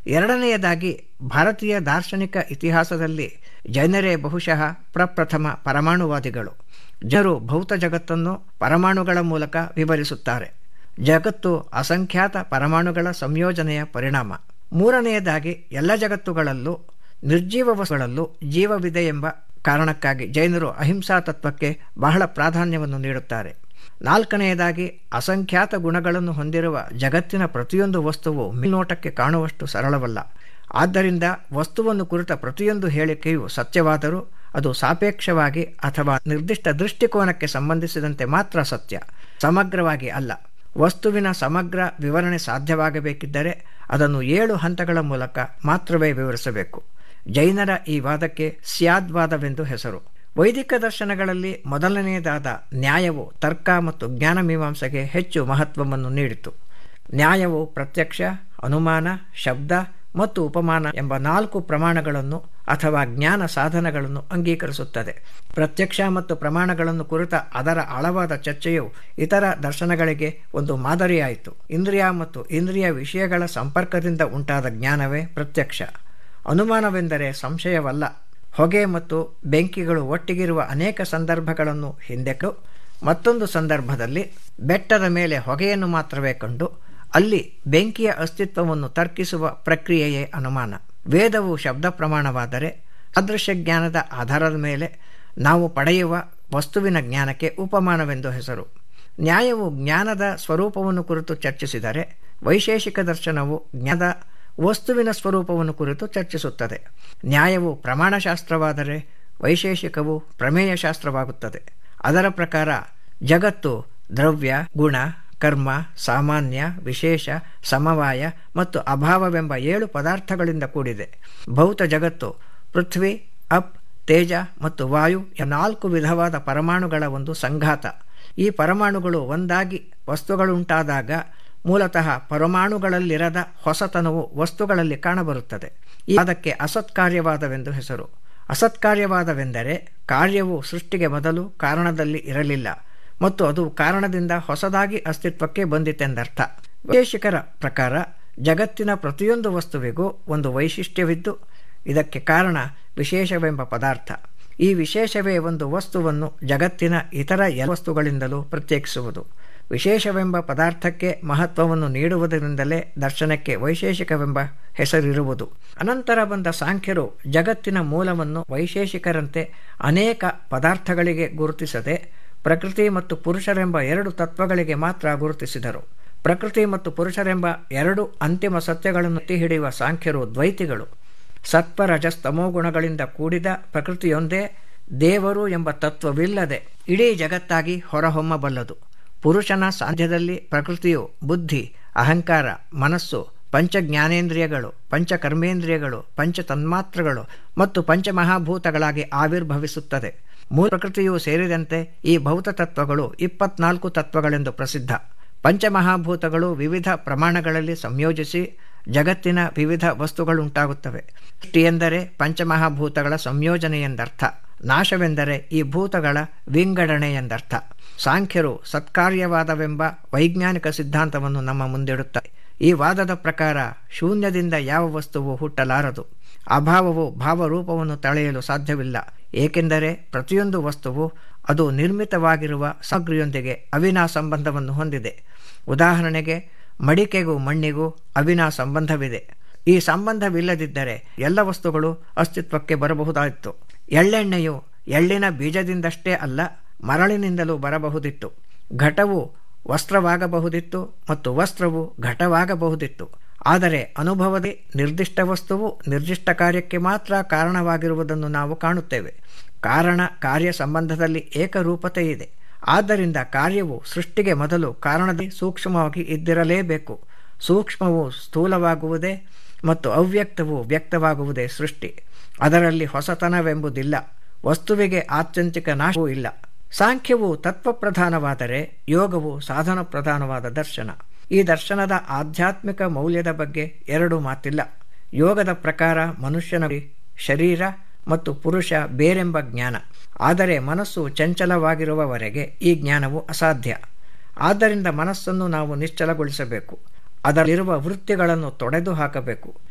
ಎರಡನೆಯದಾಗಿ ಭಾರತೀಯ ದಾರ್ಶನಿಕ ಇತಿಹಾಸದಲ್ಲಿ ಜೈನರೇ ಬಹುಶಃ ಪ್ರಪ್ರಥಮ ಪರಮಾಣುವಾದಿಗಳು ಜನರು ಭೌತ ಜಗತ್ತನ್ನು ಪರಮಾಣುಗಳ ಮೂಲಕ ವಿವರಿಸುತ್ತಾರೆ ಜಗತ್ತು ಅಸಂಖ್ಯಾತ ಪರಮಾಣುಗಳ ಸಂಯೋಜನೆಯ ಪರಿಣಾಮ ಮೂರನೆಯದಾಗಿ ಎಲ್ಲ ಜಗತ್ತುಗಳಲ್ಲೂ ನಿರ್ಜೀವ ವಸ್ತುಗಳಲ್ಲೂ ಜೀವವಿದೆ ಎಂಬ ಕಾರಣಕ್ಕಾಗಿ ಜೈನರು ಅಹಿಂಸಾ ತತ್ವಕ್ಕೆ ಬಹಳ ಪ್ರಾಧಾನ್ಯವನ್ನು ನೀಡುತ್ತಾರೆ ನಾಲ್ಕನೆಯದಾಗಿ ಅಸಂಖ್ಯಾತ ಗುಣಗಳನ್ನು ಹೊಂದಿರುವ ಜಗತ್ತಿನ ಪ್ರತಿಯೊಂದು ವಸ್ತುವು ಮೇಲ್ನೋಟಕ್ಕೆ ಕಾಣುವಷ್ಟು ಸರಳವಲ್ಲ ಆದ್ದರಿಂದ ವಸ್ತುವನ್ನು ಕುರಿತ ಪ್ರತಿಯೊಂದು ಹೇಳಿಕೆಯು ಸತ್ಯವಾದರೂ ಅದು ಸಾಪೇಕ್ಷವಾಗಿ ಅಥವಾ ನಿರ್ದಿಷ್ಟ ದೃಷ್ಟಿಕೋನಕ್ಕೆ ಸಂಬಂಧಿಸಿದಂತೆ ಮಾತ್ರ ಸತ್ಯ ಸಮಗ್ರವಾಗಿ ಅಲ್ಲ ವಸ್ತುವಿನ ಸಮಗ್ರ ವಿವರಣೆ ಸಾಧ್ಯವಾಗಬೇಕಿದ್ದರೆ ಅದನ್ನು ಏಳು ಹಂತಗಳ ಮೂಲಕ ಮಾತ್ರವೇ ವಿವರಿಸಬೇಕು ಜೈನರ ಈ ವಾದಕ್ಕೆ ಸ್ಯಾದ್ವಾದವೆಂದು ಹೆಸರು ವೈದಿಕ ದರ್ಶನಗಳಲ್ಲಿ ಮೊದಲನೆಯದಾದ ನ್ಯಾಯವು ತರ್ಕ ಮತ್ತು ಜ್ಞಾನ ಮೀಮಾಂಸೆಗೆ ಹೆಚ್ಚು ಮಹತ್ವವನ್ನು ನೀಡಿತು ನ್ಯಾಯವು ಪ್ರತ್ಯಕ್ಷ ಅನುಮಾನ ಶಬ್ದ ಮತ್ತು ಉಪಮಾನ ಎಂಬ ನಾಲ್ಕು ಪ್ರಮಾಣಗಳನ್ನು ಅಥವಾ ಜ್ಞಾನ ಸಾಧನಗಳನ್ನು ಅಂಗೀಕರಿಸುತ್ತದೆ ಪ್ರತ್ಯಕ್ಷ ಮತ್ತು ಪ್ರಮಾಣಗಳನ್ನು ಕುರಿತ ಅದರ ಆಳವಾದ ಚರ್ಚೆಯು ಇತರ ದರ್ಶನಗಳಿಗೆ ಒಂದು ಮಾದರಿಯಾಯಿತು ಇಂದ್ರಿಯ ಮತ್ತು ಇಂದ್ರಿಯ ವಿಷಯಗಳ ಸಂಪರ್ಕದಿಂದ ಉಂಟಾದ ಜ್ಞಾನವೇ ಪ್ರತ್ಯಕ್ಷ ಅನುಮಾನವೆಂದರೆ ಸಂಶಯವಲ್ಲ ಹೊಗೆ ಮತ್ತು ಬೆಂಕಿಗಳು ಒಟ್ಟಿಗಿರುವ ಅನೇಕ ಸಂದರ್ಭಗಳನ್ನು ಹಿಂದೆಟ್ಟು ಮತ್ತೊಂದು ಸಂದರ್ಭದಲ್ಲಿ ಬೆಟ್ಟದ ಮೇಲೆ ಹೊಗೆಯನ್ನು ಮಾತ್ರವೇ ಕಂಡು ಅಲ್ಲಿ ಬೆಂಕಿಯ ಅಸ್ತಿತ್ವವನ್ನು ತರ್ಕಿಸುವ ಪ್ರಕ್ರಿಯೆಯೇ ಅನುಮಾನ ವೇದವು ಶಬ್ದ ಪ್ರಮಾಣವಾದರೆ ಅದೃಶ್ಯ ಜ್ಞಾನದ ಆಧಾರದ ಮೇಲೆ ನಾವು ಪಡೆಯುವ ವಸ್ತುವಿನ ಜ್ಞಾನಕ್ಕೆ ಉಪಮಾನವೆಂದು ಹೆಸರು ನ್ಯಾಯವು ಜ್ಞಾನದ ಸ್ವರೂಪವನ್ನು ಕುರಿತು ಚರ್ಚಿಸಿದರೆ ವೈಶೇಷಿಕ ದರ್ಶನವು ಜ್ಞಾನದ ವಸ್ತುವಿನ ಸ್ವರೂಪವನ್ನು ಕುರಿತು ಚರ್ಚಿಸುತ್ತದೆ ನ್ಯಾಯವು ಪ್ರಮಾಣಶಾಸ್ತ್ರವಾದರೆ ವೈಶೇಷಿಕವು ಪ್ರಮೇಯಶಾಸ್ತ್ರವಾಗುತ್ತದೆ ಅದರ ಪ್ರಕಾರ ಜಗತ್ತು ದ್ರವ್ಯ ಗುಣ ಕರ್ಮ ಸಾಮಾನ್ಯ ವಿಶೇಷ ಸಮವಾಯ ಮತ್ತು ಅಭಾವವೆಂಬ ಏಳು ಪದಾರ್ಥಗಳಿಂದ ಕೂಡಿದೆ ಭೌತ ಜಗತ್ತು ಪೃಥ್ವಿ ಅಪ್ ತೇಜ ಮತ್ತು ವಾಯು ನಾಲ್ಕು ವಿಧವಾದ ಪರಮಾಣುಗಳ ಒಂದು ಸಂಘಾತ ಈ ಪರಮಾಣುಗಳು ಒಂದಾಗಿ ವಸ್ತುಗಳುಂಟಾದಾಗ ಮೂಲತಃ ಪರಮಾಣುಗಳಲ್ಲಿರದ ಹೊಸತನವು ವಸ್ತುಗಳಲ್ಲಿ ಕಾಣಬರುತ್ತದೆ ಈ ಅದಕ್ಕೆ ಅಸತ್ಕಾರ್ಯವಾದವೆಂದು ಹೆಸರು ಅಸತ್ಕಾರ್ಯವಾದವೆಂದರೆ ಕಾರ್ಯವು ಸೃಷ್ಟಿಗೆ ಮೊದಲು ಕಾರಣದಲ್ಲಿ ಇರಲಿಲ್ಲ ಮತ್ತು ಅದು ಕಾರಣದಿಂದ ಹೊಸದಾಗಿ ಅಸ್ತಿತ್ವಕ್ಕೆ ಬಂದಿತೆಂದರ್ಥ ವೈಶೇಷಿಕರ ಪ್ರಕಾರ ಜಗತ್ತಿನ ಪ್ರತಿಯೊಂದು ವಸ್ತುವಿಗೂ ಒಂದು ವೈಶಿಷ್ಟ್ಯವಿದ್ದು ಇದಕ್ಕೆ ಕಾರಣ ವಿಶೇಷವೆಂಬ ಪದಾರ್ಥ ಈ ವಿಶೇಷವೇ ಒಂದು ವಸ್ತುವನ್ನು ಜಗತ್ತಿನ ಇತರ ಎಲ್ಲ ವಸ್ತುಗಳಿಂದಲೂ ಪ್ರತ್ಯೇಕಿಸುವುದು ವಿಶೇಷವೆಂಬ ಪದಾರ್ಥಕ್ಕೆ ಮಹತ್ವವನ್ನು ನೀಡುವುದರಿಂದಲೇ ದರ್ಶನಕ್ಕೆ ವೈಶೇಷಿಕವೆಂಬ ಹೆಸರಿರುವುದು ಅನಂತರ ಬಂದ ಸಾಂಖ್ಯರು ಜಗತ್ತಿನ ಮೂಲವನ್ನು ವೈಶೇಷಿಕರಂತೆ ಅನೇಕ ಪದಾರ್ಥಗಳಿಗೆ ಗುರುತಿಸದೆ ಪ್ರಕೃತಿ ಮತ್ತು ಪುರುಷರೆಂಬ ಎರಡು ತತ್ವಗಳಿಗೆ ಮಾತ್ರ ಗುರುತಿಸಿದರು ಪ್ರಕೃತಿ ಮತ್ತು ಪುರುಷರೆಂಬ ಎರಡು ಅಂತಿಮ ಸತ್ಯಗಳನ್ನು ಎತ್ತಿ ಹಿಡಿಯುವ ಸಾಂಖ್ಯರು ದ್ವೈತಿಗಳು ಸತ್ವ ರಜಸ್ತಮೋ ಗುಣಗಳಿಂದ ಕೂಡಿದ ಪ್ರಕೃತಿಯೊಂದೇ ದೇವರು ಎಂಬ ತತ್ವವಿಲ್ಲದೆ ಇಡೀ ಜಗತ್ತಾಗಿ ಹೊರಹೊಮ್ಮಬಲ್ಲದು ಪುರುಷನ ಸಾಧ್ಯದಲ್ಲಿ ಪ್ರಕೃತಿಯು ಬುದ್ಧಿ ಅಹಂಕಾರ ಮನಸ್ಸು ಪಂಚ ಜ್ಞಾನೇಂದ್ರಿಯಗಳು ಪಂಚ ಕರ್ಮೇಂದ್ರಿಯಗಳು ಪಂಚ ತನ್ಮಾತ್ರಗಳು ಮತ್ತು ಪಂಚಮಹಾಭೂತಗಳಾಗಿ ಆವಿರ್ಭವಿಸುತ್ತದೆ ಮೂಲ ಪ್ರಕೃತಿಯೂ ಸೇರಿದಂತೆ ಈ ಭೌತ ತತ್ವಗಳು ಇಪ್ಪತ್ನಾಲ್ಕು ತತ್ವಗಳೆಂದು ಪ್ರಸಿದ್ಧ ಪಂಚಮಹಾಭೂತಗಳು ವಿವಿಧ ಪ್ರಮಾಣಗಳಲ್ಲಿ ಸಂಯೋಜಿಸಿ ಜಗತ್ತಿನ ವಿವಿಧ ವಸ್ತುಗಳುಂಟಾಗುತ್ತವೆ ಸೃಷ್ಟಿ ಎಂದರೆ ಪಂಚಮಹಾಭೂತಗಳ ಸಂಯೋಜನೆ ಎಂದರ್ಥ ನಾಶವೆಂದರೆ ಈ ಭೂತಗಳ ವಿಂಗಡಣೆ ಎಂದರ್ಥ ಸಾಂಖ್ಯರು ಸತ್ಕಾರ್ಯವಾದವೆಂಬ ವೈಜ್ಞಾನಿಕ ಸಿದ್ಧಾಂತವನ್ನು ನಮ್ಮ ಮುಂದಿಡುತ್ತಾರೆ ಈ ವಾದದ ಪ್ರಕಾರ ಶೂನ್ಯದಿಂದ ಯಾವ ವಸ್ತುವು ಹುಟ್ಟಲಾರದು ಅಭಾವವು ಭಾವರೂಪವನ್ನು ತಳೆಯಲು ಸಾಧ್ಯವಿಲ್ಲ ಏಕೆಂದರೆ ಪ್ರತಿಯೊಂದು ವಸ್ತುವು ಅದು ನಿರ್ಮಿತವಾಗಿರುವ ಸಾಮಗ್ರಿಯೊಂದಿಗೆ ಅವಿನಾ ಸಂಬಂಧವನ್ನು ಹೊಂದಿದೆ ಉದಾಹರಣೆಗೆ ಮಡಿಕೆಗೂ ಮಣ್ಣಿಗೂ ಅವಿನಾ ಸಂಬಂಧವಿದೆ ಈ ಸಂಬಂಧವಿಲ್ಲದಿದ್ದರೆ ಎಲ್ಲ ವಸ್ತುಗಳು ಅಸ್ತಿತ್ವಕ್ಕೆ ಬರಬಹುದಾಯಿತು ಎಳ್ಳೆಣ್ಣೆಯು ಎಳ್ಳಿನ ಬೀಜದಿಂದಷ್ಟೇ ಅಲ್ಲ ಮರಳಿನಿಂದಲೂ ಬರಬಹುದಿತ್ತು ಘಟವು ವಸ್ತ್ರವಾಗಬಹುದಿತ್ತು ಮತ್ತು ವಸ್ತ್ರವು ಘಟವಾಗಬಹುದಿತ್ತು ಆದರೆ ಅನುಭವದೇ ನಿರ್ದಿಷ್ಟ ವಸ್ತುವು ನಿರ್ದಿಷ್ಟ ಕಾರ್ಯಕ್ಕೆ ಮಾತ್ರ ಕಾರಣವಾಗಿರುವುದನ್ನು ನಾವು ಕಾಣುತ್ತೇವೆ ಕಾರಣ ಕಾರ್ಯ ಸಂಬಂಧದಲ್ಲಿ ಏಕರೂಪತೆ ಇದೆ ಆದ್ದರಿಂದ ಕಾರ್ಯವು ಸೃಷ್ಟಿಗೆ ಮೊದಲು ಕಾರಣದೇ ಸೂಕ್ಷ್ಮವಾಗಿ ಇದ್ದಿರಲೇಬೇಕು ಸೂಕ್ಷ್ಮವು ಸ್ಥೂಲವಾಗುವುದೇ ಮತ್ತು ಅವ್ಯಕ್ತವು ವ್ಯಕ್ತವಾಗುವುದೇ ಸೃಷ್ಟಿ ಅದರಲ್ಲಿ ಹೊಸತನವೆಂಬುದಿಲ್ಲ ವಸ್ತುವಿಗೆ ಆತ್ಯಂತಿಕ ನಾಶವೂ ಇಲ್ಲ ಸಾಂಖ್ಯವು ತತ್ವಪ್ರಧಾನವಾದರೆ ಯೋಗವು ಸಾಧನ ಪ್ರಧಾನವಾದ ದರ್ಶನ ಈ ದರ್ಶನದ ಆಧ್ಯಾತ್ಮಿಕ ಮೌಲ್ಯದ ಬಗ್ಗೆ ಎರಡು ಮಾತಿಲ್ಲ ಯೋಗದ ಪ್ರಕಾರ ಮನುಷ್ಯನ ಶರೀರ ಮತ್ತು ಪುರುಷ ಬೇರೆಂಬ ಜ್ಞಾನ ಆದರೆ ಮನಸ್ಸು ಚಂಚಲವಾಗಿರುವವರೆಗೆ ಈ ಜ್ಞಾನವು ಅಸಾಧ್ಯ ಆದ್ದರಿಂದ ಮನಸ್ಸನ್ನು ನಾವು ನಿಶ್ಚಲಗೊಳಿಸಬೇಕು ಅದರಲ್ಲಿರುವ ವೃತ್ತಿಗಳನ್ನು ತೊಡೆದು ಹಾಕಬೇಕು